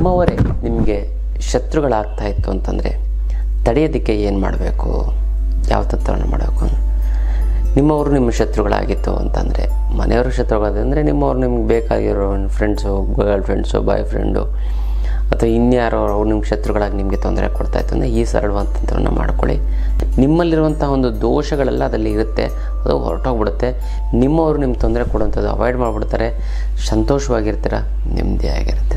ನಿಮ್ಮವರೇ ನಿಮಗೆ ಶತ್ರುಗಳಾಗ್ತಾ ಇತ್ತು ಅಂತಂದರೆ ತಡೆಯೋದಕ್ಕೆ ಏನು ಮಾಡಬೇಕು ಯಾವ ತತ್ವವನ್ನು ಮಾಡಬೇಕು ನಿಮ್ಮವರು ನಿಮ್ಮ ಶತ್ರುಗಳಾಗಿತ್ತು ಅಂತಂದರೆ ಮನೆಯವರು ಶತ್ರುಗಳಾದಂದರೆ ನಿಮ್ಮವ್ರು ನಿಮ್ಗೆ ಬೇಕಾಗಿರೋ friends girlfriends boyfriend ಅಥವಾ ಇನ್ಯಾರೋ ಅವ್ರು ನಿಮ್ಗೆ ಶತ್ರುಗಳಾಗಿ ನಿಮಗೆ ತೊಂದರೆ ಕೊಡ್ತಾಯಿತ್ತು ಅಂದರೆ ಈ ಸರಳವಾದ ತಂತ್ರವನ್ನು ಮಾಡ್ಕೊಳ್ಳಿ ನಿಮ್ಮಲ್ಲಿರುವಂಥ ಒಂದು ದೋಷಗಳೆಲ್ಲ ಅದರಲ್ಲಿ ಇರುತ್ತೆ ಅದು ಹೊರಟೋಗ್ಬಿಡುತ್ತೆ ನಿಮ್ಮವರು ನಿಮ್ಗೆ ತೊಂದರೆ ಕೊಡುವಂಥದ್ದು ಅವಾಯ್ಡ್ ಮಾಡಿಬಿಡ್ತಾರೆ ಸಂತೋಷವಾಗಿರ್ತೀರ ನೆಮ್ಮದಿಯಾಗಿರ್ತೀರ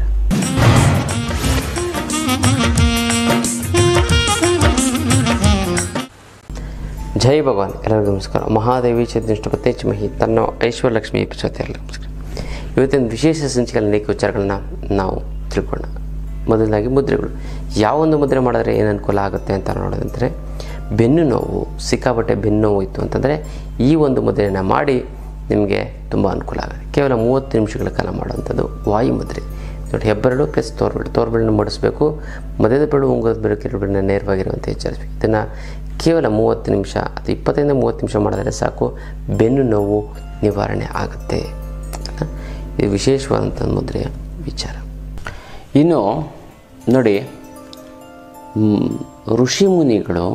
ಜೈ ಭಗವಾನ್ ಎಲ್ಲರಿಗೂ ನಮಸ್ಕಾರ ಮಹಾದೇವಿ ಚೇತನಿಷ್ಠಪತೆ ಚಿಮಹಿ ತನ್ನ ಐಶ್ವರ್ಯಲಕ್ಷ್ಮಿ ಪ್ರಚೋದಯ ಎಲ್ಲರಿಗೂ ನಮಸ್ಕಾರ ಇವತ್ತಿನ ವಿಶೇಷ ಸಂಚಿಕೆಯಲ್ಲಿ ಅನೇಕ ವಿಚಾರಗಳನ್ನ ನಾವು ತಿಳ್ಕೊಳ್ಳೋಣ ಮೊದಲನೇದಾಗಿ ಮುದ್ರೆಗಳು ಯಾವೊಂದು ಮುದ್ರೆ ಮಾಡಿದ್ರೆ ಏನು ಅನುಕೂಲ ಆಗುತ್ತೆ ಅಂತ ನೋಡೋದಂದರೆ ಬೆನ್ನು ನೋವು ಸಿಕ್ಕಾಪಟ್ಟೆ ಬೆನ್ನು ನೋವು ಇತ್ತು ಅಂತಂದರೆ ಈ ಒಂದು ಮುದ್ರೆಯನ್ನು ಮಾಡಿ ನಿಮಗೆ ತುಂಬ ಅನುಕೂಲ ಆಗುತ್ತೆ ಕೇವಲ ಮೂವತ್ತು ನಿಮಿಷಗಳ ಕಾಲ ಮಾಡುವಂಥದ್ದು ವಾಯು ಮುದ್ರೆ ನೋಡಿ ಹೆಬ್ಬೆರಳು ಪ್ಲಸ್ ತೋರ್ಬೆರಳು ತೋರ್ಬೆರಳನ್ನು ಮಾಡಿಸ್ಬೇಕು ಮಧ್ಯದ ಬೆರಳು ಉಂಗುರದ ಬೆರಳು ಕಿರು ಬೆರಳನ್ನ ನೇರವಾಗಿರುವಂತೆ ಎಚ್ಚರಿಸಬೇಕು ಇದನ್ನು ಕೇವಲ ಮೂವತ್ತು ನಿಮಿಷ ಅಥವಾ ಇಪ್ಪತ್ತರಿಂದ ಮೂವತ್ತು ನಿಮಿಷ ಮಾಡಿದರೆ ಸಾಕು ಬೆನ್ನು ನೋವು ನಿವಾರಣೆ ಆಗುತ್ತೆ ಆಯ್ತಾ? ಇದು ವಿಶೇಷವಾದಂಥ ಮುದ್ರೆಯ ವಿಚಾರ ಇನ್ನು ನೋಡಿ ಮ್, ಋಷಿ ಮುನಿಗಳು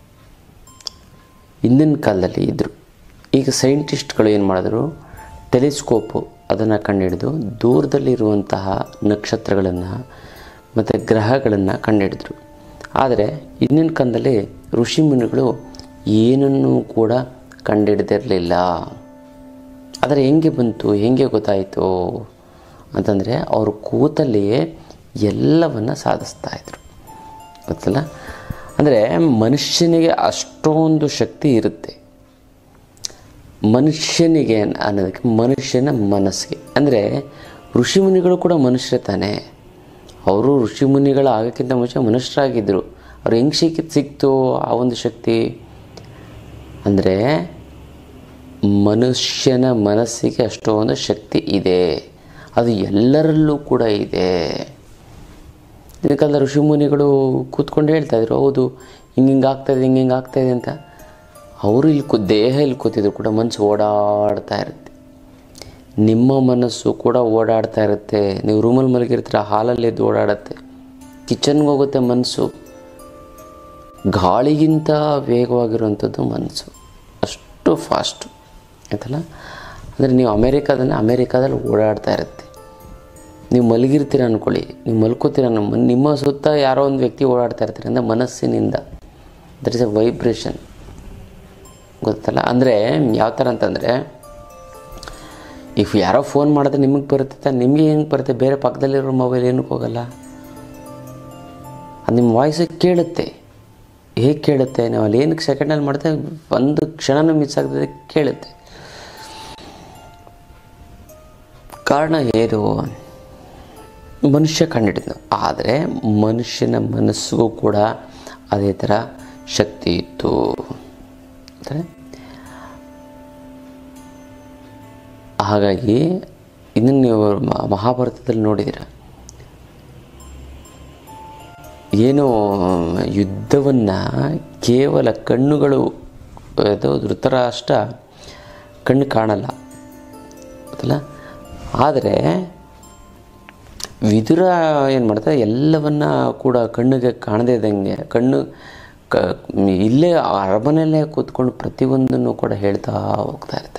ಹಿಂದಿನ ಕಾಲದಲ್ಲಿ ಇದ್ದರು ಈಗ ಸೈಂಟಿಸ್ಟ್ಗಳು ಏನು ಮಾಡಿದ್ರು ಟೆಲಿಸ್ಕೋಪು ಅದನ್ನು ಕಂಡುಹಿಡಿದು ದೂರದಲ್ಲಿರುವಂತಹ ನಕ್ಷತ್ರಗಳನ್ನು ಮತ್ತು ಗ್ರಹಗಳನ್ನು ಕಂಡುಹಿಡಿದ್ರು ಆದರೆ ಹಿಂದಿನ ಕಾಲದಲ್ಲಿ ಋಷಿ ಮುನಿಗಳು ಏನನ್ನೂ ಕೂಡ ಕಂಡುಹಿಡ್ದಿರಲಿಲ್ಲ ಆದರೆ ಹೆಂಗೆ ಬಂತು ಹೆಂಗೆ ಗೊತ್ತಾಯಿತು ಅಂತಂದರೆ ಅವರು ಕೂತಲ್ಲಿಯೇ ಎಲ್ಲವನ್ನು ಸಾಧಿಸ್ತಾ ಇದ್ರು ಗೊತ್ತಲ್ಲ ಅಂದರೆ ಮನುಷ್ಯನಿಗೆ ಅಷ್ಟೊಂದು ಶಕ್ತಿ ಇರುತ್ತೆ ಮನುಷ್ಯನಿಗೆ ಅನ್ನೋದಕ್ಕೆ ಮನುಷ್ಯನ ಮನಸ್ಸಿಗೆ ಅಂದರೆ ಋಷಿಮುನಿಗಳು ಕೂಡ ಮನುಷ್ಯರೇ ತಾನೇ ಅವರು ಋಷಿಮುನಿಗಳು ಆಗೋಕ್ಕಿಂತ ಮುಂಚೆ ಮನುಷ್ಯರಾಗಿದ್ದರು ಅವ್ರು ಹೆಂಗೆ ಸಿಕ್ಕಿದ್ದು ಸಿಕ್ತು ಆ ಒಂದು ಶಕ್ತಿ ಅಂದರೆ ಮನುಷ್ಯನ ಮನಸ್ಸಿಗೆ ಅಷ್ಟೊಂದು ಶಕ್ತಿ ಇದೆ ಅದು ಎಲ್ಲರಲ್ಲೂ ಕೂಡ ಇದೆ ಇದಕ್ಕೆಲ್ಲ ಋಷಿಮುನಿಗಳು ಕೂತ್ಕೊಂಡು ಹೇಳ್ತಾ ಇದ್ರು ಹೌದು ಹಿಂಗೆ ಹಿಂಗೆ ಆಗ್ತಾಯಿದೆ ಹಿಂಗೆ ಹಿಂಗೆ ಆಗ್ತಾಯಿದೆ ಅಂತ ಅವರು ಇಲ್ಲಿ ಕೂ ದೇಹ ಇಲ್ಲಿ ಕೂತಿದ್ರು ಕೂಡ ಮನಸ್ಸು ಓಡಾಡ್ತಾ ಇರುತ್ತೆ ನಿಮ್ಮ ಮನಸ್ಸು ಕೂಡ ಓಡಾಡ್ತಾ ಇರುತ್ತೆ ನೀವು ರೂಮಲ್ಲಿ ಮಲಗಿರ್ತೀರ ಹಾಲಲ್ಲಿ ಎದ್ದು ಓಡಾಡುತ್ತೆ ಕಿಚನ್ಗೆ ಹೋಗುತ್ತೆ ಮನಸ್ಸು ಗಾಳಿಗಿಂತ ವೇಗವಾಗಿರುವಂಥದ್ದು ಮನಸ್ಸು ಅಷ್ಟು ಫಾಸ್ಟು ಆಯ್ತಲ್ಲ ಅಂದರೆ ನೀವು ಅಮೇರಿಕಾದಲ್ಲಿ ಅಮೇರಿಕಾದಲ್ಲಿ ಓಡಾಡ್ತಾ ಇರುತ್ತೆ ನೀವು ಮಲಗಿರ್ತೀರ ಅಂದ್ಕೊಳ್ಳಿ ನೀವು ಮಲ್ಕೋತೀರ ನಮ್ಮ ನಿಮ್ಮ ಸುತ್ತ ಯಾರೋ ಒಂದು ವ್ಯಕ್ತಿ ಓಡಾಡ್ತಾ ಇರ್ತಾರೆ ಅಂದರೆ ಮನಸ್ಸಿನಿಂದ ದರ್ ಇಸ್ ಎ ವೈಬ್ರೇಷನ್ ಗೊತ್ತಲ್ಲ ಅಂದರೆ ಯಾವ ಥರ ಅಂತಂದರೆ ಇಫ್ ಯಾರೋ ಫೋನ್ ಮಾಡಿದ್ರೆ ನಿಮಗೆ ಬರುತ್ತೆ ತಾನೆ ನಿಮಗೆ ಹೆಂಗೆ ಬರುತ್ತೆ ಬೇರೆ ಪಕ್ಕದಲ್ಲಿರೋ ಮೊಬೈಲ್ ಏನಕ್ಕೆ ಹೋಗಲ್ಲ ಅದು ನಿಮ್ಮ ವಾಯ್ಸ್ ಕೇಳುತ್ತೆ ಹೇಗೆ ಕೇಳುತ್ತೆ ನಾವು ಅಲ್ಲಿ ಏನಕ್ಕೆ ಸೆಕೆಂಡಲ್ಲಿ ಮಾಡ್ತೇವೆ ಒಂದು ಕ್ಷಣನೂ ಮಿಸ್ ಆಗ್ತದೆ ಕೇಳುತ್ತೆ ಕಾರಣ ಏನು ಮನುಷ್ಯ ಕಂಡಿಡಿದ್ನು ಆದರೆ ಮನುಷ್ಯನ ಮನಸ್ಸಿಗೂ ಕೂಡ ಅದೇ ಥರ ಶಕ್ತಿ ಇತ್ತು ಅಂದರೆ ಹಾಗಾಗಿ ಇದನ್ನು ನೀವು ಮ- ಮಹಾಭಾರತದಲ್ಲಿ ನೋಡಿದ್ದೀರ ಏನು ಯುದ್ಧವನ್ನು ಕೇವಲ ಕಣ್ಣುಗಳು ಅದು ಧೃತರಾಷ್ಟ್ರ ಕಣ್ಣು ಕಾಣಲ್ಲ ಗೊತ್ತಲ್ಲ ಆದರೆ ವಿದುರ ಏನು ಮಾಡ್ತಾರೆ ಎಲ್ಲವನ್ನ ಕೂಡ ಕಣ್ಣಿಗೆ ಕಾಣದೇ ಇದ್ದಂಗೆ ಕಣ್ಣು ಕ ಇಲ್ಲೇ ಅರಮನೆಯಲ್ಲೇ ಕೂತ್ಕೊಂಡು ಪ್ರತಿಯೊಂದನ್ನು ಕೂಡ ಹೇಳ್ತಾ ಹೋಗ್ತಾ ಇರ್ತಾರೆ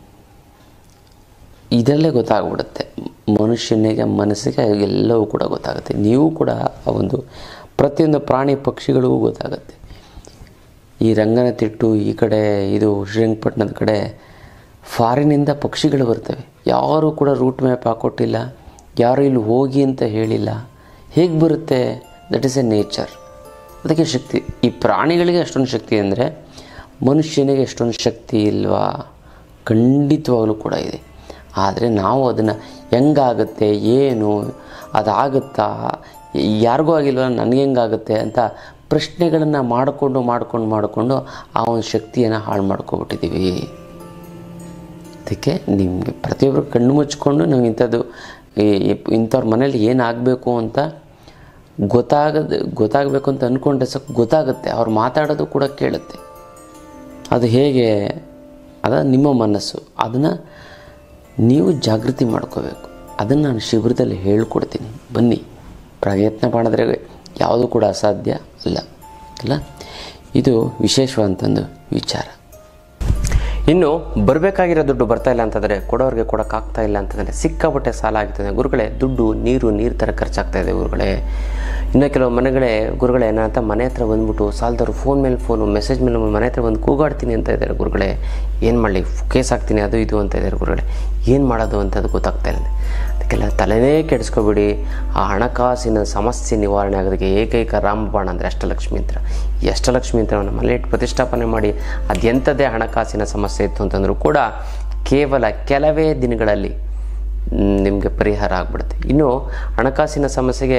ಇದರಲ್ಲೇ ಗೊತ್ತಾಗ್ಬಿಡುತ್ತೆ ಮನುಷ್ಯನಿಗೆ ಮನಸ್ಸಿಗೆ ಎಲ್ಲವೂ ಕೂಡ ಗೊತ್ತಾಗುತ್ತೆ ನೀವು ಕೂಡ ಆ ಒಂದು ಪ್ರತಿಯೊಂದು ಪ್ರಾಣಿ ಪಕ್ಷಿಗಳಿಗೂ ಗೊತ್ತಾಗುತ್ತೆ ಈ ರಂಗನ ತಿಟ್ಟು ಈ ಕಡೆ ಇದು ಶ್ರೀರಂಗಪಟ್ಟಣದ ಕಡೆ ಫಾರಿನಿಂದ ಪಕ್ಷಿಗಳು ಬರ್ತವೆ ಯಾರೂ ಕೂಡ ರೂಟ್ ಮ್ಯಾಪ್ ಹಾಕೊಟ್ಟಿಲ್ಲ ಯಾರು ಇಲ್ಲಿ ಹೋಗಿ ಅಂತ ಹೇಳಿಲ್ಲ ಹೇಗೆ ಬರುತ್ತೆ ದಟ್ ಈಸ್ ಎ ನೇಚರ್ ಅದಕ್ಕೆ ಶಕ್ತಿ ಈ ಪ್ರಾಣಿಗಳಿಗೆ ಅಷ್ಟೊಂದು ಶಕ್ತಿ ಅಂದರೆ ಮನುಷ್ಯನಿಗೆ ಎಷ್ಟೊಂದು ಶಕ್ತಿ ಇಲ್ವಾ ಖಂಡಿತವಾಗಲೂ ಕೂಡ ಇದೆ ಆದರೆ ನಾವು ಅದನ್ನು ಹೆಂಗಾಗುತ್ತೆ ಏನು ಅದಾಗುತ್ತಾ ಯಾರಿಗೂ ಆಗಿಲ್ವ ನನಗೆ ಹೆಂಗಾಗುತ್ತೆ ಅಂತ ಪ್ರಶ್ನೆಗಳನ್ನು ಮಾಡಿಕೊಂಡು ಮಾಡ್ಕೊಂಡು ಮಾಡಿಕೊಂಡು ಆ ಒಂದು ಶಕ್ತಿಯನ್ನು ಹಾಳು ಮಾಡ್ಕೊಬಿಟ್ಟಿದ್ದೀವಿ ಅದಕ್ಕೆ ನಿಮಗೆ ಪ್ರತಿಯೊಬ್ಬರು ಕಣ್ಣು ಮುಚ್ಕೊಂಡು ನಾವು ಇಂಥದ್ದು ಈ- ಈ- ಇಂಥವ್ರ ಮನೇಲಿ ಏನಾಗಬೇಕು ಅಂತ ಗೊತ್ತಾಗದ ಗೊತ್ತಾಗಬೇಕು ಅಂತ ಅಂದ್ಕೊಂಡ್ರೆ ಸಾಕು ಗೊತ್ತಾಗುತ್ತೆ ಅವ್ರು ಮಾತಾಡೋದು ಕೂಡ ಕೇಳುತ್ತೆ ಅದು ಹೇಗೆ ಅದ ನಿಮ್ಮ ಮನಸ್ಸು ಅದನ್ನು ನೀವು ಜಾಗೃತಿ ಮಾಡ್ಕೋಬೇಕು ಅದನ್ನು ನಾನು ಶಿಬಿರದಲ್ಲಿ ಹೇಳ್ಕೊಡ್ತೀನಿ ಬನ್ನಿ ಪ್ರಯತ್ನ ಮಾಡಿದ್ರೆ ಯಾವುದು ಕೂಡ ಅಸಾಧ್ಯ ಅಲ್ಲ ಅಲ್ಲ ಇದು ವಿಶೇಷವಾದಂಥದ್ದು ವಿಚಾರ ಇನ್ನು ಬರಬೇಕಾಗಿರೋ ದುಡ್ಡು ಬರ್ತಾ ಇಲ್ಲ ಅಂತಂದರೆ ಕೊಡೋರಿಗೆ ಕೊಡೋಕ್ಕಾಗ್ತಾ ಇಲ್ಲ ಅಂತಂದರೆ ಸಿಕ್ಕಾಪಟ್ಟೆ ಸಾಲ ಆಗ್ತದೆ ಗುರುಗಳೇ ದುಡ್ಡು ನೀರು ನೀರು ಥರ ಖರ್ಚಾಗ್ತಾ ಇದೆ ಗುರುಗಳೇ ಇನ್ನು ಕೆಲವು ಮನೆಗಳೇ ಗುರುಗಳೇ ಏನಂತ ಮನೆ ಹತ್ರ ಬಂದ್ಬಿಟ್ಟು ಸಾಲದವ್ರು ಫೋನ್ ಮೇಲೆ ಫೋನು ಮೆಸೇಜ್ ಮೇಲೆ ಮನೆ ಹತ್ರ ಬಂದು ಕೂಗಾಡ್ತೀನಿ ಅಂತ ಇದ್ದಾರೆ ಗುರುಗಳೇ ಏನು ಮಾಡಲಿ ಕೇಸ್ ಹಾಕ್ತೀನಿ ಅದು ಇದು ಅಂತ ಇದ್ದಾರೆ ಗುರುಗಳೇ ಏನು ಮಾಡೋದು ಅಂತ ಅದು ಗೊತ್ತಾಗ್ತಾ ಇಲ್ಲ ಅದಕ್ಕೆಲ್ಲ ತಲೆನೇ ಕೆಡಿಸ್ಕೊಬಿಡಿ ಆ ಹಣಕಾಸಿನ ಸಮಸ್ಯೆ ನಿವಾರಣೆ ಆಗೋದಕ್ಕೆ ಏಕೈಕ ರಾಮಬಾಣ ಅಂದರೆ ಅಷ್ಟಲಕ್ಷ್ಮಿ ಯಂತ್ರ ಈ ಅಷ್ಟಲಕ್ಷ್ಮಿ ಯಂತ್ರವನ್ನು ಮನೇಲಿ ಇಟ್ಟು ಪ್ರತಿಷ್ಠಾಪನೆ ಮಾಡಿ ಅದೆಂಥದ್ದೇ ಹಣಕಾಸಿನ ಸಮಸ್ಯೆ ಇತ್ತು ಅಂತಂದರೂ ಕೂಡ ಕೇವಲ ಕೆಲವೇ ದಿನಗಳಲ್ಲಿ ನಿಮಗೆ ಪರಿಹಾರ ಆಗ್ಬಿಡುತ್ತೆ ಇನ್ನು ಹಣಕಾಸಿನ ಸಮಸ್ಯೆಗೆ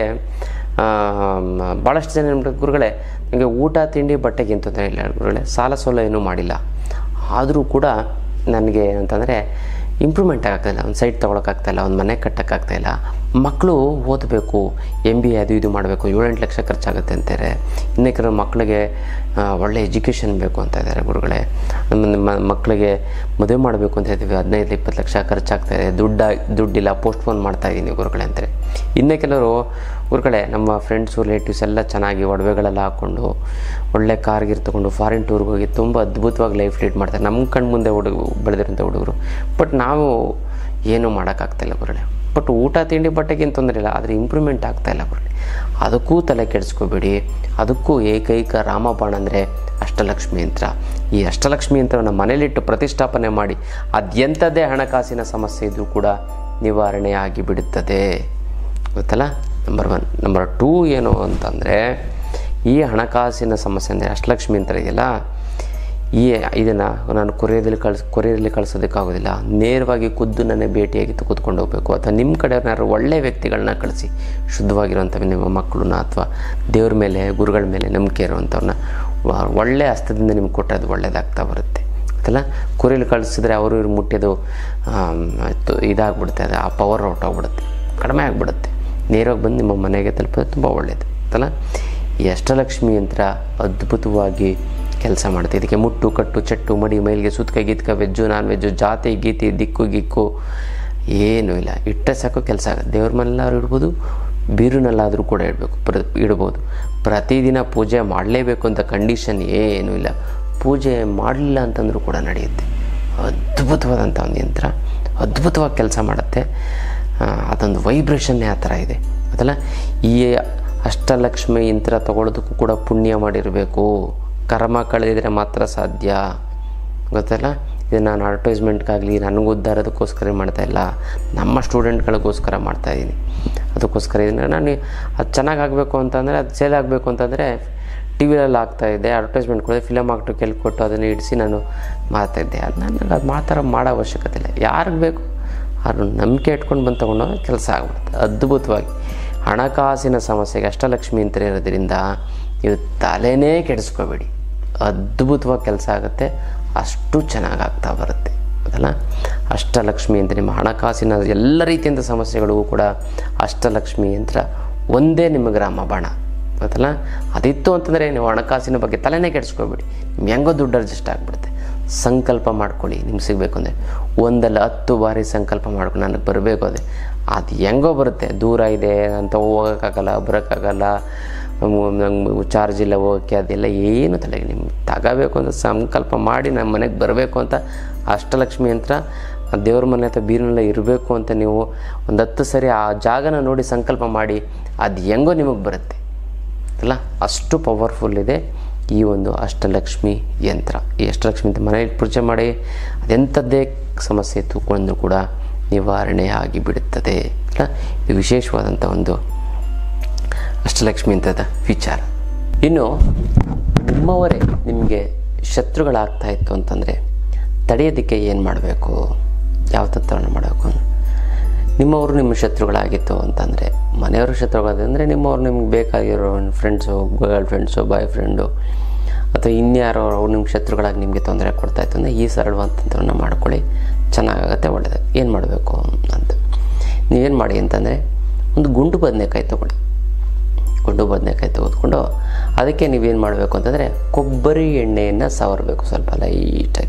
ಭಾಳಷ್ಟು ಜನ ಏನ್ಬಿಟ್ಟು ಗುರುಗಳೇ ನಿಮಗೆ ಊಟ ತಿಂಡಿ ಬಟ್ಟೆಗೆ ಏನು ತೊಂದರೆ ಇಲ್ಲ ಗುರುಗಳೇ ಸಾಲ ಸೋಲ ಏನೂ ಮಾಡಿಲ್ಲ ಆದರೂ ಕೂಡ ನನಗೆ ಏನಂತಂದರೆ ಇಂಪ್ರೂವ್ಮೆಂಟ್ ಆಗ್ತಾಯಿಲ್ಲ ಒಂದು ಸೈಟ್ ತೊಗೊಳಕ್ಕಾಗ್ತಾಯಿಲ್ಲ ಒಂದು ಮನೆ ಕಟ್ಟೋಕ್ಕಾಗ್ತಾಯಿಲ್ಲ ಮಕ್ಕಳು ಓದಬೇಕು ಎಮ್ ಬಿ ಎ ಅದು ಇದು ಮಾಡಬೇಕು ಏಳೆಂಟು ಲಕ್ಷ ಖರ್ಚಾಗುತ್ತೆ ಅಂತಾರೆ ಇನ್ನು ಕೆಲವು ಮಕ್ಕಳಿಗೆ ಆ, ಒಳ್ಳೆ ಎಜುಕೇಷನ್ ಬೇಕು ಅಂತ ಇದ್ದಾರೆ ಗುರುಗಳೇ ನಮ್ಮ ನಮ್ಮ ಮಕ್ಕಳಿಗೆ ಮದುವೆ ಮಾಡಬೇಕು ಅಂತ ಇದ್ದೀವಿ ಹದಿನೈದು ಇಪ್ಪತ್ತು ಲಕ್ಷ ಖರ್ಚಾಗ್ತಾಯಿದೆ ದುಡ್ಡ ದುಡ್ಡಿಲ್ಲ ಪೋಸ್ಟ್ಪೋನ್ ಮಾಡ್ತಾ ಇದ್ದೀನಿ ಗುರುಗಳೇ ಅಂತಾರೆ ಇನ್ನು ಕೆಲವರು ಗುರುಗಳೇ ನಮ್ಮ ಫ್ರೆಂಡ್ಸು ರಿಲೇಟಿವ್ಸ್ ಎಲ್ಲ ಚೆನ್ನಾಗಿ ಒಡವೆಗಳೆಲ್ಲ ಹಾಕ್ಕೊಂಡು ಒಳ್ಳೆ ಕಾರ್ಗಿರ್ ತೊಗೊಂಡು ಫಾರಿನ್ ಟೂರ್ಗೆ ಹೋಗಿ ತುಂಬ ಅದ್ಭುತವಾಗಿ ಲೈಫ್ ಲೀಡ್ ಮಾಡ್ತಾರೆ ನಮ್ಮ ಕಣ್ಣು ಮುಂದೆ ಹುಡುಗ ಬೆಳೆದಿರೋಂಥ ಹುಡುಗರು ಬಟ್ ನಾವು ಏನೂ ಮಾಡೋಕ್ಕಾಗ್ತಾಯಿಲ್ಲ ಗುರುಗಳೇ ಬಟ್ ಊಟ ತಿಂಡಿ ಬಟ್ಟೆಗೇನು ತೊಂದರೆ ಇಲ್ಲ ಆದರೆ ಇಂಪ್ರೂವ್ಮೆಂಟ್ ಆಗ್ತಾಯಿಲ್ಲ ಗುರುಗಳೇ ಅದಕ್ಕೂ ತಲೆ ಕೆಡಿಸ್ಕೋಬೇಡಿ ಅದಕ್ಕೂ ಏಕೈಕ ರಾಮಬಾಣ ಅಂದರೆ ಅಷ್ಟಲಕ್ಷ್ಮಿ ಯಂತ್ರ ಈ ಅಷ್ಟಲಕ್ಷ್ಮಿ ಯಂತ್ರವನ್ನು ಮನೇಲಿಟ್ಟು ಪ್ರತಿಷ್ಠಾಪನೆ ಮಾಡಿ ಅದೆಂಥದ್ದೇ ಹಣಕಾಸಿನ ಸಮಸ್ಯೆ ಇದ್ದರೂ ಕೂಡ ನಿವಾರಣೆ ಆಗಿಬಿಡುತ್ತದೆ ಗೊತ್ತಲ್ಲ ನಂಬರ್ ಒನ್ ನಂಬರ್ ಟೂ ಏನು ಅಂತಂದರೆ ಈ ಹಣಕಾಸಿನ ಸಮಸ್ಯೆ ಅಂದರೆ ಅಷ್ಟಲಕ್ಷ್ಮಿ ಯಂತ್ರ ಇದೆಯಲ್ಲ ಈ ಇದನ್ನು ನಾನು ಕೊರಿಯದಲ್ಲಿ ಕಳ್ಸಿ ಕೊರಿಯರಲ್ಲಿ ಕಳಿಸೋದಕ್ಕಾಗೋದಿಲ್ಲ ನೇರವಾಗಿ ಖುದ್ದು ನನ್ನೇ ಭೇಟಿಯಾಗಿ ಕೂತ್ಕೊಂಡು ಹೋಗಬೇಕು ಅಥವಾ ನಿಮ್ಮ ಕಡೆಯವ್ರನ್ನಾರು ಒಳ್ಳೆಯ ವ್ಯಕ್ತಿಗಳನ್ನ ಕಳಿಸಿ ಶುದ್ಧವಾಗಿರುವಂಥ ನಿಮ್ಮ ಮಕ್ಕಳನ್ನ ಅಥವಾ ದೇವ್ರ ಮೇಲೆ ಗುರುಗಳ ಮೇಲೆ ನಂಬಿಕೆ ಇರುವಂಥವ್ರನ್ನ ವ- ಒಳ್ಳೆಯ ಹಸ್ತದಿಂದ ನಿಮ್ಗೆ ಕೊಟ್ಟರೆ ಅದು ಒಳ್ಳೆಯದಾಗ್ತಾ ಬರುತ್ತೆ ಗೊತ್ತಲ್ಲ ಕೊರಿಯಲ್ಲಿ ಕಳಿಸಿದ್ರೆ ಅವರು ಇವ್ರು ಮುಟ್ಟಿದ್ದು ಆಮ್, ತು- ಇದಾಗ್ಬಿಡುತ್ತೆ ಅದು ಆ ಪವರ್ ಹೊರಟೋಗ್ಬಿಡುತ್ತೆ ಕಡಿಮೆ ಆಗಿಬಿಡುತ್ತೆ ನೇರವಾಗಿ ಬಂದು ನಿಮ್ಮ ಮನೆಗೆ ತಲುಪೋದು ತುಂಬ ಒಳ್ಳೆಯದು ಗೊತ್ತಲ್ಲ ಈ ಅಷ್ಟಲಕ್ಷ್ಮಿ ಯಂತ್ರ ಅದ್ಭುತವಾಗಿ ಕೆಲಸ ಮಾಡುತ್ತೆ ಇದಕ್ಕೆ ಮುಟ್ಟು ಕಟ್ಟು ಚಟ್ಟು ಮಡಿ ಮೈಲಿಗೆ ಸುತ್ಕ ಗೀತ್ಕ ವೆಜ್ಜು ನಾನ್ ವೆಜ್ಜು ಜಾತಿ ಗೀತಿ ದಿಕ್ಕು ಗಿಕ್ಕು ಏನೂ ಇಲ್ಲ ಇಟ್ಟರೆ ಸಾಕು ಕೆಲಸ ಆಗುತ್ತೆ ದೇವ್ರ ಮನೆಲ್ಲಾದ್ರೂ ಇಡ್ಬೋದು ಬೀರುನಲ್ಲಾದರೂ ಕೂಡ ಇಡಬೇಕು ಪ್ರ ಇಡ್ಬೋದು ಪ್ರತಿದಿನ ಪೂಜೆ ಮಾಡಲೇಬೇಕು ಅಂತ ಕಂಡೀಷನ್ ಏನೂ ಇಲ್ಲ ಪೂಜೆ ಮಾಡಲಿಲ್ಲ ಅಂತಂದರೂ ಕೂಡ ನಡೆಯುತ್ತೆ ಅದ್ಭುತವಾದಂಥ ಒಂದು ಯಂತ್ರ ಅದ್ಭುತವಾಗಿ ಕೆಲಸ ಮಾಡುತ್ತೆ ಆ, ಅದೊಂದು ವೈಬ್ರೇಷನ್ನೇ ಆ ಥರ ಇದೆ ಅದಲ್ಲ ಈ ಅಷ್ಟಲಕ್ಷ್ಮಿ ಯಂತ್ರ ತಗೊಳ್ಳೋದಕ್ಕೂ ಕೂಡ ಪುಣ್ಯ ಮಾಡಿರಬೇಕು ಕರ್ಮ ಕಳೆದಿದ್ರೆ ಮಾತ್ರ ಸಾಧ್ಯ ಗೊತ್ತಲ್ಲ ಇದು ನಾನು ಅಡ್ವರ್ಟೈಸ್ಮೆಂಟ್ಗಾಗಲಿ ನನಗೆ ಉದ್ಧಾರದಕ್ಕೋಸ್ಕರ ಮಾಡ್ತಾ ಇಲ್ಲ ನಮ್ಮ ಸ್ಟೂಡೆಂಟ್ಗಳಿಗೋಸ್ಕರ ಮಾಡ್ತಾ ಇದ್ದೀನಿ ಅದಕ್ಕೋಸ್ಕರ ಇದನ್ನು ನಾನು ಅದು ಚೆನ್ನಾಗಿ ಆಗಬೇಕು ಅಂತಂದರೆ ಅದು ಸೇಲ್ ಆಗಬೇಕು ಅಂತಂದರೆ ಟಿ ವಿಯಲ್ಲಿ ಆಗ್ತಾಯಿದ್ದೆ ಅಡ್ವರ್ಟೈಸ್ಮೆಂಟ್ ಕೊಡೋದು ಫಿಲಮ್ ಆಕ್ಟು ಕೆಲ್ ಕೊಟ್ಟು ಅದನ್ನು ಇಡಿಸಿ ನಾನು ಮಾಡ್ತಾಯಿದ್ದೆ ಅದು ನನಗೆ ಅದು ಮಾತ್ರ ಮಾಡೋ ಅವಶ್ಯಕತೆ ಇಲ್ಲ ಯಾರಿಗೆ ಬೇಕು ಅವ್ರು ನಂಬಿಕೆ ಇಟ್ಕೊಂಡು ಬಂದು ತೊಗೊಂಡೋಗ ಕೆಲಸ ಆಗ್ಬಿಡುತ್ತೆ ಅದ್ಭುತವಾಗಿ ಹಣಕಾಸಿನ ಸಮಸ್ಯೆಗೆ ಅಷ್ಟಲಕ್ಷ್ಮಿ ಅಂತ ಇರೋದ್ರಿಂದ ನೀವು ತಲೆನೇ ಕೆಡಿಸ್ಕೋಬೇಡಿ ಅದ್ಭುತವಾಗಿ ಕೆಲಸ ಆಗುತ್ತೆ ಅಷ್ಟು ಚೆನ್ನಾಗಿ ಆಗ್ತಾ ಬರುತ್ತೆ ಅದಲ್ಲ ಅಷ್ಟಲಕ್ಷ್ಮಿ ಅಂತ ನಿಮ್ಮ ಹಣಕಾಸಿನ ಎಲ್ಲ ರೀತಿಯಿಂದ ಸಮಸ್ಯೆಗಳಿಗೂ ಕೂಡ ಅಷ್ಟಲಕ್ಷ್ಮಿ ಯಂತ್ರ ಒಂದೇ ನಿಮಗೆ ರಾಮಬಾಣ ಗೊತ್ತಲ್ಲ ಅದಿತ್ತು ಅಂತಂದರೆ ನೀವು ಹಣಕಾಸಿನ ಬಗ್ಗೆ ತಲೆನೇ ಕೆಡಿಸ್ಕೋಬೇಡಿ ನಿಮ್ಗೆ ಹೆಂಗೋ ದುಡ್ಡು ಅಡ್ಜಸ್ಟ್ ಆಗಿಬಿಡುತ್ತೆ ಸಂಕಲ್ಪ ಮಾಡ್ಕೊಳ್ಳಿ ನಿಮ್ಗೆ ಸಿಗಬೇಕು ಅಂದರೆ ಒಂದಲ್ಲ ಹತ್ತು ಬಾರಿ ಸಂಕಲ್ಪ ಮಾಡ್ಕೊಂಡು ನನಗೆ ಬರಬೇಕು ಅದೇ ಅದು ಹೆಂಗೋ ಬರುತ್ತೆ ದೂರ ಇದೆ ಅಂತ ಹೋಗೋಕ್ಕಾಗಲ್ಲ ಬರೋಕ್ಕಾಗಲ್ಲ ನಂಗೆ ಚಾರ್ಜ್ ಇಲ್ಲ ಹೋಗೋಕ್ಕೆ ಅದೆಲ್ಲ ಏನು ತಲೆಗೆ ನಿಮ್ಗೆ ತಗೋಬೇಕು ಅಂತ ಸಂಕಲ್ಪ ಮಾಡಿ ನಮ್ಮ ಮನೆಗೆ ಬರಬೇಕು ಅಂತ ಅಷ್ಟಲಕ್ಷ್ಮಿ ಯಂತ್ರ ಆ ದೇವ್ರ ಮನೆ ಅಥವಾ ಬೀರಿನೆಲ್ಲ ಇರಬೇಕು ಅಂತ ನೀವು ಒಂದು ಹತ್ತು ಸರಿ ಆ ಜಾಗನ ನೋಡಿ ಸಂಕಲ್ಪ ಮಾಡಿ ಅದು ಹೆಂಗೋ ನಿಮಗೆ ಬರುತ್ತೆ ಅಲ್ಲ ಅಷ್ಟು ಪವರ್ಫುಲ್ ಇದೆ ಈ ಒಂದು ಅಷ್ಟಲಕ್ಷ್ಮಿ ಯಂತ್ರ ಈ ಅಷ್ಟಲಕ್ಷ್ಮಿ ಅಂತ ಮನೆಯಲ್ಲಿ ಪೂಜೆ ಮಾಡಿ ಅದೆಂಥದ್ದೇ ಸಮಸ್ಯೆ ತೂಕೊಂಡು ಕೂಡ ನಿವಾರಣೆ ಆಗಿಬಿಡುತ್ತದೆ ಅಲ್ಲ ಇದು ವಿಶೇಷವಾದಂಥ ಒಂದು ಅಷ್ಟಲಕ್ಷ್ಮಿ ಅಂತದ ವಿಚಾರ ಇನ್ನು ನಿಮ್ಮವರೇ ನಿಮಗೆ ಶತ್ರುಗಳಾಗ್ತಾ ಇತ್ತು ಅಂತಂದರೆ ತಡೆಯೋದಕ್ಕೆ ಏನು ಮಾಡಬೇಕು ಯಾವ ತತ್ವವನ್ನು ಮಾಡಬೇಕು ನಿಮ್ಮವರು ನಿಮ್ಮ ಶತ್ರುಗಳಾಗಿತ್ತು ಅಂತಂದರೆ ಮನೆಯವರು ಶತ್ರುಗಳಾದಂದರೆ ನಿಮ್ಮವ್ರು ನಿಮ್ಗೆ ಬೇಕಾಗಿರೋ friends girlfriends boyfriend ಅಥವಾ ಇನ್ಯಾರೋ ಅವ್ರು ನಿಮ್ಗೆ ಶತ್ರುಗಳಾಗಿ ನಿಮಗೆ ತೊಂದರೆ ಕೊಡ್ತಾಯಿತ್ತು ಅಂದರೆ ಈ ಸರಳವಂತಂಥವನ್ನ ಮಾಡ್ಕೊಳ್ಳಿ ಚೆನ್ನಾಗಾಗತ್ತೆ ಒಳ್ಳೆಯದು ಏನು ಮಾಡಬೇಕು ಅಂತ ನೀವೇನು ಮಾಡಿ ಅಂತಂದರೆ ಒಂದು ಗುಂಡು ಬದನೆಕಾಯಿ ತೊಗೊಳ್ಳಿ ಗುಂಡು ಬದನೆಕಾಯಿ ತೆಗೆದುಕೊಂಡು ಅದಕ್ಕೆ ನೀವೇನು ಮಾಡಬೇಕು ಅಂತಂದರೆ ಕೊಬ್ಬರಿ ಎಣ್ಣೆಯನ್ನು ಸವರಬೇಕು ಸ್ವಲ್ಪ ಲೈಟಾಗಿ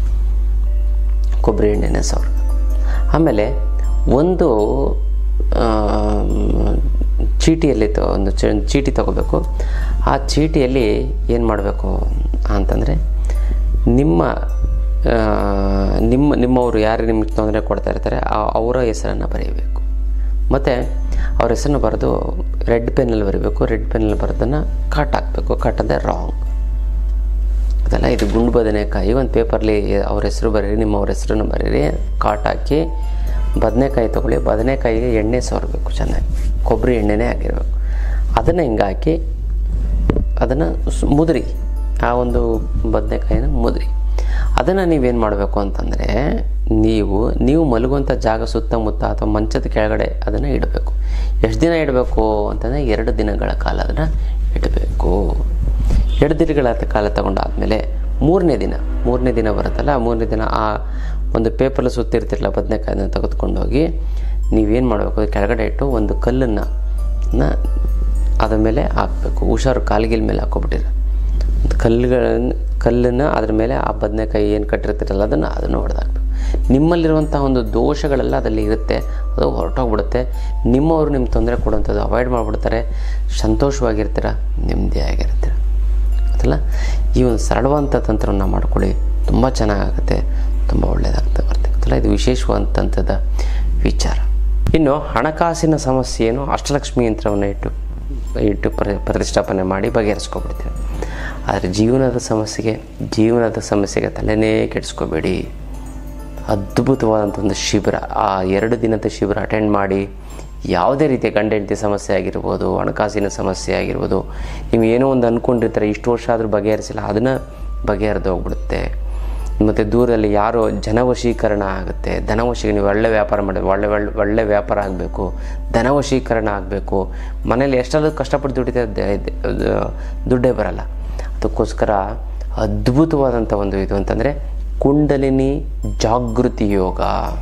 ಕೊಬ್ಬರಿ ಎಣ್ಣೆನ ಸವರಬೇಕು ಆಮೇಲೆ ಒಂದು ಚೀಟಿಯಲ್ಲಿ ತ ಒಂದು ಚ ಚೀಟಿ ತಗೋಬೇಕು ಆ ಚೀಟಿಯಲ್ಲಿ ಏನು ಮಾಡಬೇಕು ಅಂತಂದರೆ ನಿಮ್ಮ ಆ, ನಿಮ್ಮ ನಿಮ್ಮವರು ಯಾರು ನಿಮ್ಗೆ ತೊಂದರೆ ಕೊಡ್ತಾ ಇರ್ತಾರೆ ಆ- ಅವರ ಹೆಸರನ್ನು ಬರೆಯಬೇಕು ಮತ್ತು ಅವ್ರ ಹೆಸರನ್ನು ಬರೆದು ರೆಡ್ ಪೆನ್ನಲ್ಲಿ ಬರೀಬೇಕು ರೆಡ್ ಪೆನ್ನಲ್ಲಿ ಬರೆದನ್ನು ಕಟ್ ಹಾಕಬೇಕು ಕಟ್ ಅಂದರೆ ರಾಂಗ್ ಅದಲ್ಲ ಇದು ಗುಂಡು ಬದನೆಕಾಯಿ ಒಂದು ಪೇಪರ್ಲಿ ಅವ್ರ ಹೆಸರು ಬರೀರಿ ನಿಮ್ಮ ಅವ್ರ ಹೆಸರನ್ನು ಬರೀರಿ ಕಾಟ್ ಹಾಕಿ ಬದನೆಕಾಯಿ ತೊಗೊಳ್ಳಿ ಬದನೆಕಾಯಿಗೆ ಎಣ್ಣೆ ಸವರಬೇಕು ಚೆನ್ನಾಗಿ ಕೊಬ್ಬರಿ ಎಣ್ಣೆನೇ ಆಗಿರಬೇಕು ಅದನ್ನು ಹಿಂಗೆ ಹಾಕಿ ಅದನ್ನು ಸ್- ಮುದ್ರಿ ಆ ಒಂದು ಬದನೆಕಾಯಿನ ಮುದ್ರಿ ಅದನ್ನು ನೀವೇನು ಮಾಡಬೇಕು ಅಂತಂದರೆ ನೀವು ನೀವು ಮಲಗುವಂಥ ಜಾಗ ಸುತ್ತಮುತ್ತ ಅಥವಾ ಮಂಚದ ಕೆಳಗಡೆ ಅದನ್ನು ಇಡಬೇಕು ಎಷ್ಟು ದಿನ ಇಡಬೇಕು ಅಂತಂದರೆ ಎರಡು ದಿನಗಳ ಕಾಲ ಅದನ್ನು ಇಡಬೇಕು ಎರಡು ದಿನಗಳ ಕಾಲ ತಗೊಂಡಾದಮೇಲೆ ಮೂರನೇ ದಿನ ಮೂರನೇ ದಿನ ಬರುತ್ತಲ್ಲ ಆ ಮೂರನೇ ದಿನ ಆ ಒಂದು ಪೇಪರಲ್ಲಿ ಸುತ್ತಿರ್ತಿರಲ್ಲ ಬದನೆಕಾಯಿನ ತೆಗೆದುಕೊಂಡೋಗಿ ನೀವೇನು ಮಾಡಬೇಕು ಅದು ಕೆಳಗಡೆ ಇಟ್ಟು ಒಂದು ಕಲ್ಲನ್ನು ನ ಅದ್ರ ಮೇಲೆ ಹಾಕಬೇಕು ಹುಷಾರು ಕಾಲ್ಗಿಲ್ ಮೇಲೆ ಹಾಕೊಬಿಟ್ಟಿರ ಕಲ್ಲುಗಳನ್ನು ಕಲ್ಲನ್ನು ಅದ್ರ ಮೇಲೆ ಆ ಬದನೆಕಾಯಿ ಏನು ಕಟ್ಟಿರ್ತಿರಲ್ಲ ಅದನ್ನು ಅದನ್ನು ಹೊಡೆದಾಕ್ಬೇಕು ನಿಮ್ಮಲ್ಲಿರುವಂಥ ಒಂದು ದೋಷಗಳೆಲ್ಲ ಅದರಲ್ಲಿ ಇರುತ್ತೆ ಅದು ಹೊರಟೋಗ್ಬಿಡುತ್ತೆ ನಿಮ್ಮವರು ನಿಮ್ಮ ತೊಂದರೆ ಕೊಡುವಂಥದ್ದು ಅವಾಯ್ಡ್ ಮಾಡಿಬಿಡ್ತಾರೆ ಸಂತೋಷವಾಗಿರ್ತೀರ ನೆಮ್ಮದಿಯಾಗಿರ್ತೀರ ಗೊತ್ತಲ್ಲ ಈ ಒಂದು ಸರಳವಂಥ ತಂತ್ರವನ್ನು ಮಾಡ್ಕೊಳ್ಳಿ ತುಂಬ ಚೆನ್ನಾಗಾಗುತ್ತೆ ತುಂಬ ಒಳ್ಳೆಯದಾಗ್ತಾ ಬರ್ತದೆ ಗೊತ್ತಲ್ಲ ಇದು ವಿಶೇಷವಾದಂಥದ್ದು ವಿಚಾರ ಇನ್ನು ಹಣಕಾಸಿನ ಸಮಸ್ಯೆಯನ್ನು ಅಷ್ಟಲಕ್ಷ್ಮಿ ಯಂತ್ರವನ್ನು ಇಟ್ಟು ಇಟ್ಟು ಪ್ರ ಪ್ರತಿಷ್ಠಾಪನೆ ಮಾಡಿ ಬಗೆಹರಿಸ್ಕೊಬಿಡ್ತೀವಿ ಆದರೆ ಜೀವನದ ಸಮಸ್ಯೆಗೆ ಜೀವನದ ಸಮಸ್ಯೆಗೆ ತಲೆನೇ ಕೆಡಿಸ್ಕೋಬೇಡಿ ಅದ್ಭುತವಾದಂಥ ಒಂದು ಶಿಬಿರ ಆ ಎರಡು ದಿನದ ಶಿಬಿರ ಅಟೆಂಡ್ ಮಾಡಿ ಯಾವುದೇ ರೀತಿಯ ಗಂಡ ಹೆಂಡತಿ ಸಮಸ್ಯೆ ಆಗಿರ್ಬೋದು ಹಣಕಾಸಿನ ಸಮಸ್ಯೆ ಆಗಿರ್ಬೋದು ನೀವು ಏನೋ ಒಂದು ಅಂದ್ಕೊಂಡಿರ್ತಾರೆ ಇಷ್ಟು ವರ್ಷ ಆದರೂ ಬಗೆಹರಿಸಿಲ್ಲ ಅದನ್ನು ಬಗೆಹರಿದು ಹೋಗ್ಬಿಡುತ್ತೆ ಮತ್ತು ದೂರದಲ್ಲಿ ಯಾರೋ ಜನವಶೀಕರಣ ಆಗುತ್ತೆ ಧನವಶೀ ನೀವು ಒಳ್ಳೆ ವ್ಯಾಪಾರ ಮಾಡಿ ಒಳ್ಳೆ ಒಳ್ಳೆ ಒಳ್ಳೆ ವ್ಯಾಪಾರ ಆಗಬೇಕು ಧನವಶೀಕರಣ ಆಗಬೇಕು ಮನೇಲಿ ಎಷ್ಟೆಲ್ಲ ಕಷ್ಟಪಟ್ಟು ದುಡಿತಾರೆ ದುಡ್ಡೇ ಬರಲ್ಲ ಅದಕ್ಕೋಸ್ಕರ ಅದ್ಭುತವಾದಂಥ ಒಂದು ಇದು ಅಂತಂದರೆ ಕುಂಡಲಿನಿ ಜಾಗೃತಿ ಯೋಗ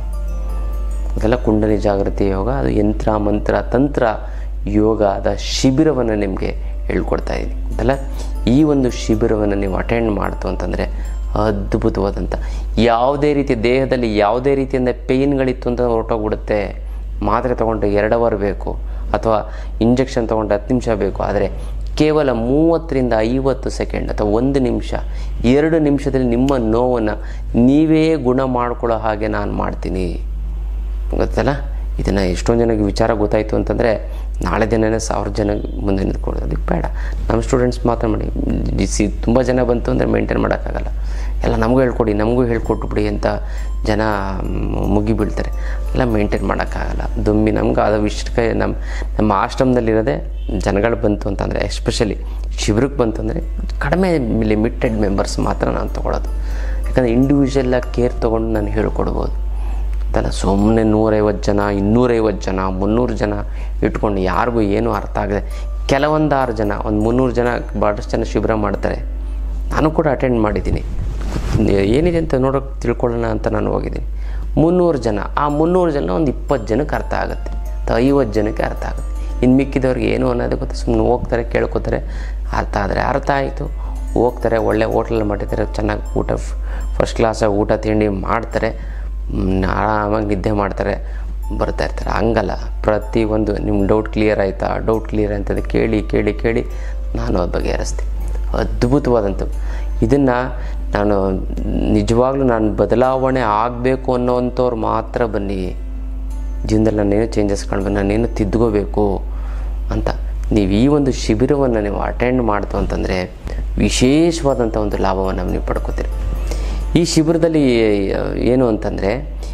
ಅದೆಲ್ಲ ಕುಂಡಲಿ ಜಾಗೃತಿ ಯೋಗ ಅದು ಯಂತ್ರ ಮಂತ್ರ ತಂತ್ರ ಯೋಗದ ಶಿಬಿರವನ್ನು ನಿಮಗೆ ಹೇಳ್ಕೊಡ್ತಾ ಇದ್ದೀನಿ ಅದಲ್ಲ ಈ ಒಂದು ಶಿಬಿರವನ್ನು ನೀವು ಅಟೆಂಡ್ ಮಾಡ್ತು ಅಂತಂದರೆ ಅದ್ಭುತವಾದಂಥ ಯಾವುದೇ ರೀತಿ ದೇಹದಲ್ಲಿ ಯಾವುದೇ ರೀತಿಯಿಂದ ಪೇಯ್ನ್ಗಳಿತ್ತು ಅಂತ ಹೊರಟೋಗ್ಬಿಡುತ್ತೆ ಮಾತ್ರೆ ತೊಗೊಂಡು ಎರಡು ಅವರ್ ಬೇಕು ಅಥವಾ ಇಂಜೆಕ್ಷನ್ ತೊಗೊಂಡು ಹತ್ತು ನಿಮಿಷ ಬೇಕು ಆದರೆ ಕೇವಲ ಮೂವತ್ತರಿಂದ ಐವತ್ತು ಸೆಕೆಂಡ್ ಅಥವಾ ಒಂದು ನಿಮಿಷ ಎರಡು ನಿಮಿಷದಲ್ಲಿ ನಿಮ್ಮ ನೋವನ್ನು ನೀವೇ ಗುಣ ಮಾಡ್ಕೊಳ್ಳೋ ಹಾಗೆ ನಾನು ಮಾಡ್ತೀನಿ ಗೊತ್ತಲ್ಲ ಇದನ್ನು ಎಷ್ಟೊಂದು ಜನಕ್ಕೆ ವಿಚಾರ ಗೊತ್ತಾಯಿತು ಅಂತಂದರೆ ನಾಳೆ ದಿನನೇ ಸಾವಿರ ಜನ ಮುಂದೆ ನಿಂತ್ಕೊಳ್ಳೋದು ಅದಕ್ಕೆ ಬೇಡ ನಮ್ಮ ಸ್ಟೂಡೆಂಟ್ಸ್ ಮಾತ್ರ ಮಾಡಿ ಸಿ ತುಂಬ ಜನ ಬಂತು ಅಂದರೆ ಮೇಂಟೈನ್ ಮಾಡೋಕ್ಕಾಗಲ್ಲ ಎಲ್ಲ ನಮಗೂ ಹೇಳ್ಕೊಡಿ ನಮಗೂ ಹೇಳ್ಕೊಟ್ಬಿಡಿ ಅಂತ ಜನ ಮ್, ಮುಗಿ ಬೀಳ್ತಾರೆ ಎಲ್ಲ ಮೇಂಟೈನ್ ಮಾಡೋಕ್ಕಾಗಲ್ಲ ದುಮ್ಮಿ ನಮ್ಗೆ ಅದು ವಿಷಯಕ್ಕೆ ನಮ್ಮ ನಮ್ಮ ಆಶ್ರಮದಲ್ಲಿರೋದೇ ಜನಗಳು ಬಂತು ಅಂತಂದರೆ ಎಸ್ಪೆಷಲಿ ಶಿಬಿರಕ್ಕೆ ಬಂತು ಅಂದರೆ ಕಡಿಮೆ ಲಿಮಿಟೆಡ್ ಮೆಂಬರ್ಸ್ ಮಾತ್ರ ನಾನು ತೊಗೊಳೋದು ಯಾಕಂದರೆ ಇಂಡಿವಿಜುವಲ್ಲಾಗಿ ಕೇರ್ ತೊಗೊಂಡು ನಾನು ಹೇಳ್ಕೊಡ್ಬೋದು ಅದಲ್ಲ ಸುಮ್ಮನೆ ನೂರೈವತ್ತು ಜನ ಇನ್ನೂರೈವತ್ತು ಜನ ಮುನ್ನೂರು ಜನ ಇಟ್ಕೊಂಡು ಯಾರಿಗೂ ಏನೂ ಅರ್ಥ ಆಗದೆ ಕೆಲವೊಂದಾರು ಜನ ಒಂದು ಮುನ್ನೂರು ಜನ ಭಾಳಷ್ಟು ಜನ ಶಿಬಿರ ಮಾಡ್ತಾರೆ ನಾನು ಕೂಡ ಅಟೆಂಡ್ ಮಾಡಿದ್ದೀನಿ ಏನಿದೆ ಅಂತ ನೋಡೋಕೆ ತಿಳ್ಕೊಳ್ಳೋಣ ಅಂತ ನಾನು ಹೋಗಿದ್ದೀನಿ ಮುನ್ನೂರು ಜನ ಆ ಮುನ್ನೂರು ಜನ ಒಂದು ಇಪ್ಪತ್ತು ಜನಕ್ಕೆ ಅರ್ಥ ಆಗುತ್ತೆ ಅಥವಾ ಐವತ್ತು ಜನಕ್ಕೆ ಅರ್ಥ ಆಗುತ್ತೆ ಇನ್ನು ಮಿಕ್ಕಿದವ್ರಿಗೆ ಏನು ಅನ್ನೋದು ಗೊತ್ತು ಸುಮ್ಮನೆ ಹೋಗ್ತಾರೆ ಕೇಳ್ಕೊತಾರೆ ಅರ್ಥ ಆದರೆ ಅರ್ಥ ಆಯಿತು ಹೋಗ್ತಾರೆ ಒಳ್ಳೆ ಹೋಟ್ಲಲ್ಲಿ ಮಾಡಿರ್ತಾರೆ ಚೆನ್ನಾಗಿ ಊಟ ಫಸ್ಟ್ ಕ್ಲಾಸಾಗಿ ಊಟ ತಿಂಡಿ ಮಾಡ್ತಾರೆ ಮ್, ಆರಾಮಾಗಿ ನಿದ್ದೆ ಮಾಡ್ತಾರೆ ಬರ್ತಾ ಇರ್ತಾರೆ ಹಂಗಲ್ಲ ಪ್ರತಿಯೊಂದು ನಿಮ್ಮ ಡೌಟ್ ಕ್ಲಿಯರ್ ಆಯಿತಾ ಡೌಟ್ ಕ್ಲಿಯರ್ ಅಂತದ್ದು ಕೇಳಿ ಕೇಳಿ ಕೇಳಿ ನಾನು ಅದು ಬಗೆಹರಿಸ್ತೀನಿ ಅದ್ಭುತವಾದಂಥ ಇದನ್ನು ನಾನು ನಿಜವಾಗ್ಲೂ ನಾನು ಬದಲಾವಣೆ ಆಗಬೇಕು ಅನ್ನೋವಂಥವ್ರು ಮಾತ್ರ ಬನ್ನಿ ಜೀವನದಲ್ಲಿ ನಾನೇನು ಚೇಂಜಸ್ ಕಾಣಬೇಕು ನಾನೇನು ತಿದ್ಕೋಬೇಕು ಅಂತ ನೀವು ಈ ಒಂದು ಶಿಬಿರವನ್ನು ನೀವು ಅಟೆಂಡ್ ಮಾಡ್ತು ಅಂತಂದರೆ ವಿಶೇಷವಾದಂಥ ಒಂದು ಲಾಭವನ್ನು ನೀವು ಪಡ್ಕೋತೀರಿ ಈ ಶಿಬಿರದಲ್ಲಿ ಏನು ಅಂತಂದರೆ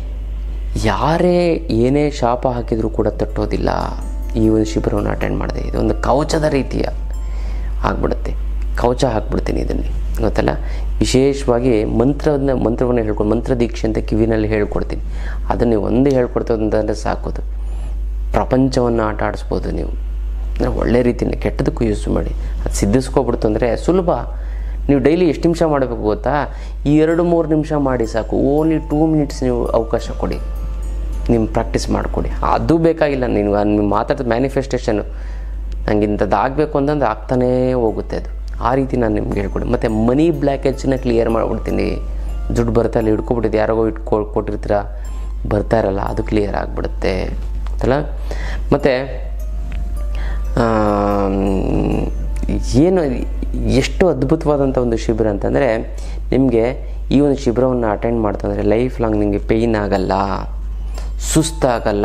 ಯಾರೇ ಏನೇ ಶಾಪ ಹಾಕಿದರೂ ಕೂಡ ತಟ್ಟೋದಿಲ್ಲ ಈ ಒಂದು ಶಿಬಿರವನ್ನು ಅಟೆಂಡ್ ಮಾಡಿದೆ ಇದೊಂದು ಕವಚದ ರೀತಿಯ ಆಗ್ಬಿಡುತ್ತೆ ಕವಚ ಹಾಕ್ಬಿಡ್ತೀನಿ ಇದನ್ನು ಗೊತ್ತಲ್ಲ ವಿಶೇಷವಾಗಿ ಮಂತ್ರವನ್ನು ಮಂತ್ರವನ್ನು ಹೇಳ್ಕೊಂಡು ಮಂತ್ರ ದೀಕ್ಷೆ ಅಂತ ಕಿವಿನಲ್ಲಿ ಹೇಳ್ಕೊಡ್ತೀನಿ ಅದನ್ನು ಒಂದು ಹೇಳ್ಕೊಡ್ತದೆ ಅಂತಂದರೆ ಸಾಕೋದು ಪ್ರಪಂಚವನ್ನು ಆಟ ಆಡಿಸ್ಬೋದು ನೀವು ಅಂದರೆ ಒಳ್ಳೆ ರೀತಿಯಲ್ಲಿ ಕೆಟ್ಟದಕ್ಕೂ ಯೂಸ್ ಮಾಡಿ ಅದು ಸಿದ್ಧಿಸ್ಕೊಬಿಡ್ತು ಅಂದರೆ ಸುಲಭ ನೀವು ಡೈಲಿ ಎಷ್ಟು ನಿಮಿಷ ಮಾಡಬೇಕು ಗೊತ್ತಾ ಈ ಎರಡು ಮೂರು ನಿಮಿಷ ಮಾಡಿ ಸಾಕು ಓನ್ಲಿ ಟೂ ಮಿನಿಟ್ಸ್ ನೀವು ಅವಕಾಶ ಕೊಡಿ ನಿಮ್ಮ ಪ್ರಾಕ್ಟೀಸ್ ಮಾಡಿಕೊಡಿ ಅದು ಬೇಕಾಗಿಲ್ಲ ನೀವು ನೀವು ಮಾತಾಡಿದ ಮ್ಯಾನಿಫೆಸ್ಟೇಷನು ನಂಗೆ ಇಂಥದ್ದು ಆಗಬೇಕು ಅಂತಂದ್ರೆ ಆಗ್ತಾನೇ ಹೋಗುತ್ತೆ ಅದು ಆ ರೀತಿ ನಾನು ನಿಮ್ಗೆ ಹೇಳ್ಕೊಡಿ ಮತ್ತು ಮನಿ ಬ್ಲ್ಯಾಕೇಜನ್ನ ಕ್ಲಿಯರ್ ಮಾಡಿಬಿಡ್ತೀನಿ ದುಡ್ಡು ಬರ್ತಾ ಇಲ್ಲ ಹಿಡ್ಕೊಬಿಟ್ಟಿದ್ದು ಯಾರಿಗೋ ಇಟ್ಕೊ ಕೊಟ್ಟಿರ್ತೀರ ಬರ್ತಾ ಇರಲ್ಲ ಅದು ಕ್ಲಿಯರ್ ಆಗಿಬಿಡುತ್ತೆ ಗೊತ್ತಲ್ಲ ಮತ್ತು ಏನು ಎಷ್ಟು ಅದ್ಭುತವಾದಂಥ ಒಂದು ಶಿಬಿರ ಅಂತಂದರೆ ನಿಮಗೆ ಈ ಒಂದು ಶಿಬಿರವನ್ನು ಅಟೆಂಡ್ ಮಾಡ್ತಂದರೆ ಲೈಫ್ ಲಾಂಗ್ ನಿಮಗೆ ಪೇಯ್ನ್ ಆಗಲ್ಲ ಸುಸ್ತಾಗಲ್ಲ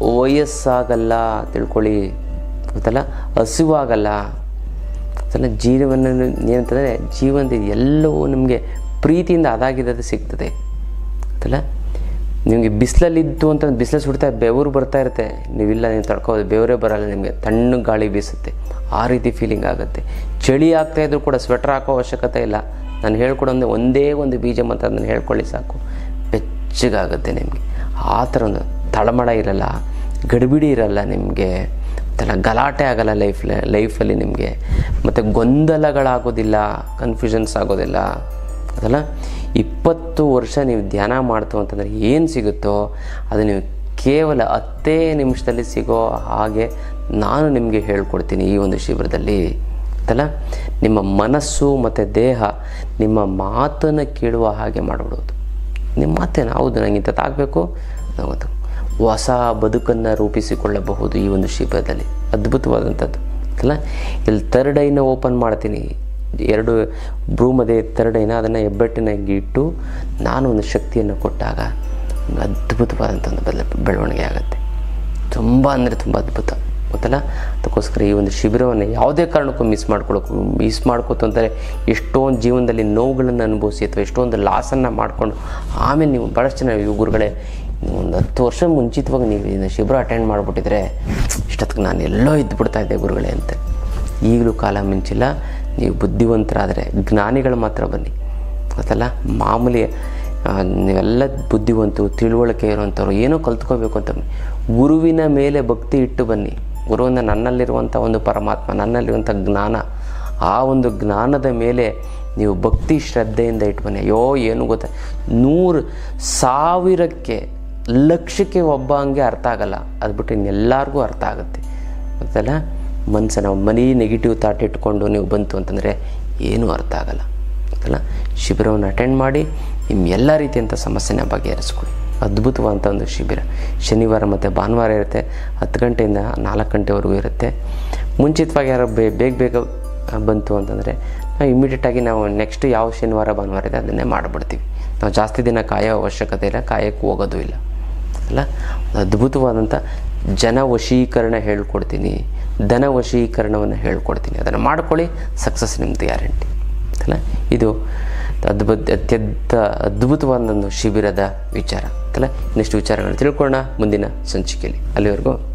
ವಯಸ್ಸಾಗಲ್ಲ ತಿಳ್ಕೊಳ್ಳಿ ಗೊತ್ತಲ್ಲ ಹಸಿವಾಗಲ್ಲ ಗೊತ್ತಲ್ಲ ಜೀವನ ಏನಂತಂದರೆ ಜೀವನದ ಎಲ್ಲವೂ ನಿಮಗೆ ಪ್ರೀತಿಯಿಂದ ಅದಾಗಿದ್ದದು ಸಿಗ್ತದೆ ಗೊತ್ತಲ್ಲ ನಿಮಗೆ ಬಿಸಿಲಲ್ಲಿದ್ದು ಅಂತ ಬಿಸಿಲು ಸುಡ್ತಾ ಬೆವರು ಬರ್ತಾ ಇರುತ್ತೆ ನೀವಿಲ್ಲ ನೀವು ತಡ್ಕೋಬೋದು ಬೆವರೇ ಬರಲ್ಲ ನಿಮಗೆ ತಣ್ಣಗೆ ಗಾಳಿ ಬೀಸುತ್ತೆ ಆ ರೀತಿ ಫೀಲಿಂಗ್ ಆಗುತ್ತೆ ಚಳಿ ಆಗ್ತಾ ಇದ್ರೂ ಕೂಡ ಸ್ವೆಟ್ರ್ ಹಾಕೋ ಅವಶ್ಯಕತೆ ಇಲ್ಲ ನಾನು ಹೇಳ್ಕೊಡೋ ಒಂದು ಒಂದೇ ಒಂದು ಬೀಜ ಮಂತ್ರ ಅದನ್ನು ಹೇಳ್ಕೊಳ್ಳಿ ಸಾಕು ಬೆಚ್ಚಗಾಗುತ್ತೆ ನಿಮಗೆ ಆ ಥರ ಒಂದು ತಳಮಳ ಇರಲ್ಲ ಗಡಿಬಿಡಿ ಇರಲ್ಲ ನಿಮಗೆ ಮತ್ತೆಲ್ಲ ಗಲಾಟೆ ಆಗಲ್ಲ ಲೈಫ್ ಲೈಫಲ್ಲಿ ನಿಮಗೆ ಮತ್ತು ಗೊಂದಲಗಳಾಗೋದಿಲ್ಲ ಕನ್ಫ್ಯೂಷನ್ಸ್ ಆಗೋದಿಲ್ಲ ಅದಲ್ಲ ಇಪ್ಪತ್ತು ವರ್ಷ ನೀವು ಧ್ಯಾನ ಮಾಡ್ತು ಅಂತಂದರೆ ಏನು ಸಿಗುತ್ತೋ ಅದು ನೀವು ಕೇವಲ ಹತ್ತೇ ನಿಮಿಷದಲ್ಲಿ ಸಿಗೋ ಹಾಗೆ ನಾನು ನಿಮಗೆ ಹೇಳ್ಕೊಡ್ತೀನಿ ಈ ಒಂದು ಶಿಬಿರದಲ್ಲಿ ಅಂತಲ್ಲ ನಿಮ್ಮ ಮನಸ್ಸು ಮತ್ತು ದೇಹ ನಿಮ್ಮ ಮಾತನ್ನು ಕೇಳುವ ಹಾಗೆ ಮಾಡಿಬಿಡೋದು ನಿಮ್ಮ ಮಾತೇನು ಹೌದು ನಂಗೆ ಇಂಥದ್ದಾಗಬೇಕು ಗೊತ್ತು ಹೊಸ ಬದುಕನ್ನು ರೂಪಿಸಿಕೊಳ್ಳಬಹುದು ಈ ಒಂದು ಶಿಬಿರದಲ್ಲಿ ಅದ್ಭುತವಾದಂಥದ್ದು ಅಲ್ಲ ಇಲ್ಲಿ ತರ್ಡ್ ಐನ ಓಪನ್ ಮಾಡ್ತೀನಿ ಎರಡು ಬ್ರೂಮದೆ ತರ್ಡ್ ಐನ ಅದನ್ನು ಹೆಬ್ಬೆಟ್ಟಿನಾಗಿ ಇಟ್ಟು ನಾನು ಒಂದು ಶಕ್ತಿಯನ್ನು ಕೊಟ್ಟಾಗ ಒಂದು ಅದ್ಭುತವಾದಂಥ ಒಂದು ಬದಲ ಬೆಳವಣಿಗೆ ಆಗುತ್ತೆ ತುಂಬ ಅಂದರೆ ತುಂಬ ಅದ್ಭುತ ಗೊತ್ತಲ್ಲ ಅದಕ್ಕೋಸ್ಕರ ಈ ಒಂದು ಶಿಬಿರವನ್ನು ಯಾವುದೇ ಕಾರಣಕ್ಕೂ ಮಿಸ್ ಮಾಡ್ಕೊಳಕ್ಕೂ ಮಿಸ್ ಮಾಡ್ಕೋತು ಅಂತಾರೆ ಎಷ್ಟೊಂದು ಜೀವನದಲ್ಲಿ ನೋವುಗಳನ್ನು ಅನುಭವಿಸಿ ಅಥವಾ ಎಷ್ಟೊಂದು ಲಾಸನ್ನು ಮಾಡಿಕೊಂಡು ಆಮೇಲೆ ನೀವು ಭಾಳಷ್ಟು ಜನ ಇವು ಗುರುಗಳೇ ನೀವು ಒಂದು ಹತ್ತು ವರ್ಷ ಮುಂಚಿತವಾಗಿ ನೀವು ಇದನ್ನು ಶಿಬಿರ ಅಟೆಂಡ್ ಮಾಡಿಬಿಟ್ಟಿದ್ರೆ ಇಷ್ಟೊತ್ತಿಗೆ ನಾನು ಎಲ್ಲೋ ಇದ್ದು ಬಿಡ್ತಾ ಇದ್ದೆ ಗುರುಗಳೇ ಅಂತ ಈಗಲೂ ಕಾಲ ಮಿಂಚಿಲ್ಲ ನೀವು ಬುದ್ಧಿವಂತರಾದರೆ ಜ್ಞಾನಿಗಳು ಮಾತ್ರ ಬನ್ನಿ ಗೊತ್ತಲ್ಲ ಮಾಮೂಲಿ ಆ, ನೀವೆಲ್ಲ ಬುದ್ಧಿವಂತರು ತಿಳುವಳಿಕೆ ಇರುವಂಥವ್ರು ಏನೋ ಕಲ್ತ್ಕೋಬೇಕು ಅಂತ ಬನ್ನಿ. ಗುರುವಿನ ಮೇಲೆ ಭಕ್ತಿ ಇಟ್ಟು ಬನ್ನಿ ಗುರುವಿನ ನನ್ನಲ್ಲಿರುವಂಥ ಒಂದು ಪರಮಾತ್ಮ ನನ್ನಲ್ಲಿರುವಂಥ ಜ್ಞಾನ ಆ ಒಂದು ಜ್ಞಾನದ ಮೇಲೆ ನೀವು ಭಕ್ತಿ ಶ್ರದ್ಧೆಯಿಂದ ಇಟ್ಟು ಬನ್ನಿ ಅಯ್ಯೋ ಏನು ಗೊತ್ತಾ ನೂರು ಸಾವಿರಕ್ಕೆ ಲಕ್ಷಕ್ಕೆ ಒಬ್ಬ ಹಂಗೆ ಅರ್ಥ ಆಗಲ್ಲ ಅದು ಬಿಟ್ಟು ಇನ್ನೆಲ್ಲರಿಗೂ ಅರ್ಥ ಆಗುತ್ತೆ ಗೊತ್ತಲ್ಲ ಮನಸ್ಸನ್ನು ಮನಿ ನೆಗೆಟಿವ್ ಥಾಟ್ ಇಟ್ಕೊಂಡು ನೀವು ಬಂತು ಅಂತಂದರೆ ಏನೂ ಅರ್ಥ ಆಗಲ್ಲ ಗೊತ್ತಲ್ಲ ಶಿಬಿರವನ್ನು ಅಟೆಂಡ್ ಮಾಡಿ ನಿಮ್ಮ ಎಲ್ಲ ರೀತಿಯಂಥ ಸಮಸ್ಯೆನ ಬಗೆಹರಿಸ್ಕೊಳ್ಳಿ ಅದ್ಭುತವಾದಂಥ ಒಂದು ಶಿಬಿರ ಶನಿವಾರ ಮತ್ತು ಭಾನುವಾರ ಇರುತ್ತೆ ಹತ್ತು ಗಂಟೆಯಿಂದ ನಾಲ್ಕು ಗಂಟೆವರೆಗೂ ಇರುತ್ತೆ ಮುಂಚಿತವಾಗಿ ಯಾರೋ ಬೇ ಬೇಗ ಬೇಗ ಆ, ಬಂತು ಅಂತಂದರೆ ನಾವು ಇಮಿಡಿಯೇಟಾಗಿ ನಾವು ನೆಕ್ಸ್ಟ್ ಯಾವ ಶನಿವಾರ ಭಾನುವಾರ ಇದೆ ಅದನ್ನೇ ಮಾಡಿಬಿಡ್ತೀವಿ ನಾವು ಜಾಸ್ತಿ ದಿನ ಕಾಯೋ ಅವಶ್ಯಕತೆ ಇಲ್ಲ ಕಾಯಕ್ಕೆ ಹೋಗೋದು ಇಲ್ಲ ಅಲ್ಲ ಒಂದು ಅದ್ಭುತವಾದಂಥ ಜನ ವಶೀಕರಣ ಹೇಳ್ಕೊಡ್ತೀನಿ ಧನ ವಶೀಕರಣವನ್ನು ಹೇಳ್ಕೊಡ್ತೀನಿ ಅದನ್ನು ಮಾಡ್ಕೊಳ್ಳಿ ಸಕ್ಸಸ್ ನಿಮ್ಮದು ಗ್ಯಾರಂಟಿ ಅಲ್ಲ ಇದು ಅದ್ಭುತ ಅತ್ಯಂತ ಅದ್ಭುತವಾದ ಒಂದು ಶಿಬಿರದ ವಿಚಾರ ಅಲ್ಲ ಇನ್ನಷ್ಟು ವಿಚಾರಗಳನ್ನು ತಿಳ್ಕೊಳ್ಳೋಣ ಮುಂದಿನ ಸಂಚಿಕೆಯಲ್ಲಿ ಅಲ್ಲಿವರೆಗೂ